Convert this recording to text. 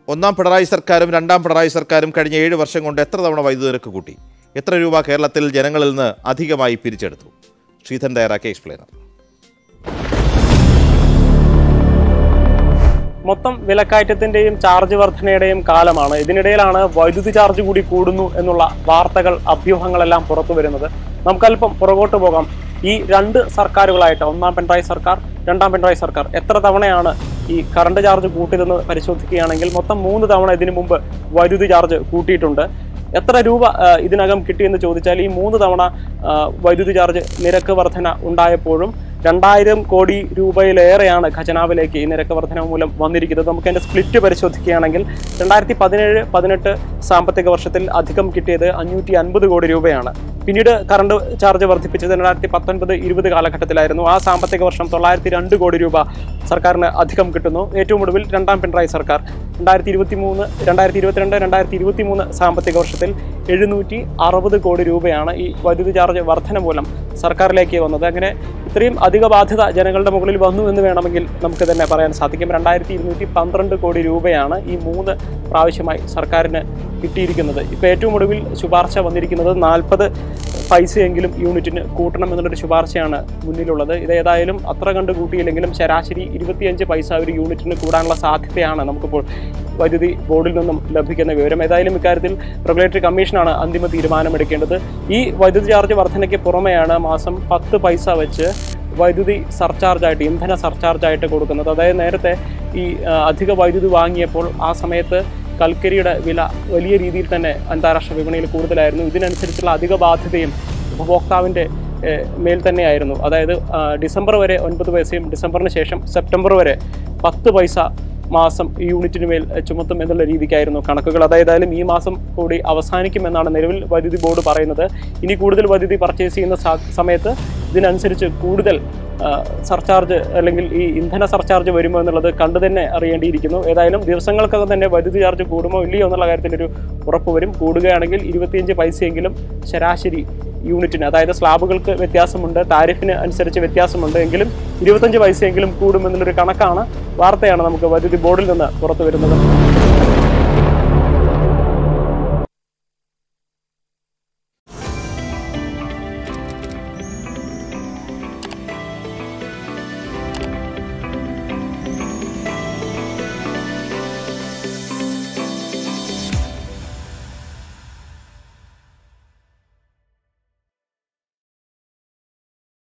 ഒന്നാം പിണറായി സർക്കാരും രണ്ടാം പിണറായി സർക്കാരും കഴിഞ്ഞ ഏഴ് വർഷം കൊണ്ട് എത്ര തവണ വൈദ്യുതി നിരക്ക് കൂട്ടി എത്ര രൂപ കേരളത്തിൽ ജനങ്ങളിൽ നിന്ന് അധികമായി പിരിച്ചെടുത്തു ശ്രീധൻ തയ്യാറാക്കിയ എക്സ്പ്ലെയിനർ മൊത്തം വിലക്കയറ്റത്തിന്റെയും ചാർജ് വർധനയുടെയും കാലമാണ് ഇതിനിടയിലാണ് വൈദ്യുതി ചാർജ് കൂടി കൂടുന്നു എന്നുള്ള വാർത്തകൾ അഭ്യൂഹങ്ങളെല്ലാം പുറത്തു വരുന്നത് നമുക്കല്പം പുറകോട്ട് പോകാം ഈ രണ്ട് സർക്കാരുകളായിട്ട് ഒന്നാം പിണറായി സർക്കാർ രണ്ടാം പിണറായി സർക്കാർ എത്ര തവണയാണ് ഈ കറണ്ട് ചാർജ് കൂട്ടിയതെന്ന് പരിശോധിക്കുകയാണെങ്കിൽ മൊത്തം മൂന്ന് തവണ ഇതിനു മുമ്പ് വൈദ്യുതി ചാർജ് കൂട്ടിയിട്ടുണ്ട് എത്ര രൂപ ആ, ഇതിനകം കിട്ടിയെന്ന് ചോദിച്ചാൽ ഈ മൂന്ന് തവണ ആ, വൈദ്യുതി ചാർജ് നിരക്ക് വർധന ഉണ്ടായപ്പോഴും രണ്ടായിരം കോടി രൂപയിലേറെയാണ് ഖജനാവിലേക്ക് ഈ നിരക്ക് വർധന മൂലം വന്നിരിക്കുന്നത് നമുക്ക് അതിന്റെ സ്പ്ലിറ്റ് പരിശോധിക്കുകയാണെങ്കിൽ രണ്ടായിരത്തി പതിനേഴ് പതിനെട്ട് സാമ്പത്തിക വർഷത്തിൽ അധികം കിട്ടിയത് അഞ്ഞൂറ്റി അൻപത് കോടി രൂപയാണ് പിന്നീട് കറണ്ട് ചാർജ് വർദ്ധിപ്പിച്ചത് രണ്ടായിരത്തി പത്തൊൻപത് ഇരുപത് കാലഘട്ടത്തിലായിരുന്നു ആ സാമ്പത്തിക വർഷം തൊള്ളായിരത്തി രണ്ട് കോടി രൂപ സർക്കാരിന് അധികം കിട്ടുന്നു ഏറ്റവും ഒടുവിൽ രണ്ടാം പിണറായി സർക്കാർ രണ്ടായിരത്തി ഇരുപത്തി മൂന്ന് രണ്ടായിരത്തി ഇരുപത്തിരണ്ട് രണ്ടായിരത്തി ഇരുപത്തി മൂന്ന് സാമ്പത്തിക വർഷത്തിൽ എഴുന്നൂറ്റി അറുപത് കോടി രൂപയാണ് ഈ വൈദ്യുതി ചാർജ് വർധന മൂലം സർക്കാരിലേക്ക് വന്നത് അങ്ങനെ ഇത്രയും അധിക ബാധ്യത ജനങ്ങളുടെ മുകളിൽ വന്നു എന്ന് വേണമെങ്കിൽ നമുക്ക് തന്നെ പറയാൻ സാധിക്കും രണ്ടായിരത്തി ഇരുന്നൂറ്റി പന്ത്രണ്ട് കോടി രൂപയാണ് ഈ മൂന്ന് പ്രാവശ്യമായി സർക്കാരിന് കിട്ടിയിരിക്കുന്നത് ഇപ്പോൾ ഏറ്റവും ഒടുവിൽ ശുപാർശ വന്നിരിക്കുന്നത് നാൽപ്പത് പൈസയെങ്കിലും യൂണിറ്റിന് കൂട്ടണം എന്നുള്ളൊരു ശുപാർശയാണ് മുന്നിലുള്ളത് ഇത് ഏതായാലും അത്ര കണ്ട് കൂട്ടിയില്ലെങ്കിലും ശരാശരി ഇരുപത്തിയഞ്ച് പൈസ ഒരു യൂണിറ്റിന് കൂടാനുള്ള സാധ്യതയാണ് നമുക്കിപ്പോൾ വൈദ്യുതി ബോർഡിൽ നിന്നും ലഭിക്കുന്ന വിവരം ഏതായാലും ഇക്കാര്യത്തിൽ റെഗുലേറ്ററി കമ്മീഷനാണ് അന്തിമ തീരുമാനമെടുക്കേണ്ടത് ഈ വൈദ്യുതി ചാർജ് വർധനയ്ക്ക് പുറമെയാണ് മാസം പത്ത് പൈസ വെച്ച് വൈദ്യുതി സർചാർജായിട്ട് ഇന്ധന സർചാർജായിട്ട് കൊടുക്കുന്നത് അതായത് നേരത്തെ ഈ ആ, അധിക വൈദ്യുതി വാങ്ങിയപ്പോൾ ആ സമയത്ത് കൽക്കരിയുടെ വില വലിയ രീതിയിൽ തന്നെ അന്താരാഷ്ട്ര വിപണിയിൽ കൂടുതലായിരുന്നു ഇതിനനുസരിച്ചുള്ള അധിക ബാധ്യതയും ഉപഭോക്താവിൻ്റെ ഏഹ്, മേൽ തന്നെയായിരുന്നു അതായത് ആ, ഡിസംബർ വരെ ഒൻപത് പൈസയും ഡിസംബറിന് ശേഷം സെപ്റ്റംബർ വരെ പത്ത് പൈസ മാസം ഈ യൂണിറ്റിന് മേൽ ഏഹ്, ചുമത്തും എന്നുള്ള രീതിക്കായിരുന്നു കണക്കുകൾ അതായതായാലും ഈ മാസം കൂടി അവസാനിക്കുമെന്നാണ് നിലവിൽ വൈദ്യുതി ബോർഡ് പറയുന്നത് ഇനി കൂടുതൽ വൈദ്യുതി പർച്ചേസ് ചെയ്യുന്ന സാ- സമയത്ത് ഇതിനനുസരിച്ച് കൂടുതൽ ആ, സർചാർജ് അല്ലെങ്കിൽ ഈ ഇന്ധന സർചാർജ് വരുമോ എന്നുള്ളത് കണ്ടു തന്നെ അറിയേണ്ടിയിരിക്കുന്നു ഏതായാലും ദിവസങ്ങൾക്കകം തന്നെ വൈദ്യുതി ചാർജ് കൂടുമോ ഇല്ലയോ എന്നുള്ള കാര്യത്തിലൊരു ഉറപ്പ് വരും കൂടുകയാണെങ്കിൽ ഇരുപത്തിയഞ്ച് പൈസയെങ്കിലും ശരാശരി യൂണിറ്റിന് അതായത് സ്ലാബുകൾക്ക് വ്യത്യാസമുണ്ട് താരിഫിന് അനുസരിച്ച് വ്യത്യാസമുണ്ട് എങ്കിലും ഇരുപത്തഞ്ച് പൈസയെങ്കിലും കൂടുമെന്നുള്ളൊരു കണക്കാണ് വാർത്തയാണ് നമുക്ക് വൈദ്യുതി ബോർഡിൽ നിന്ന് പുറത്തു വരുന്നത്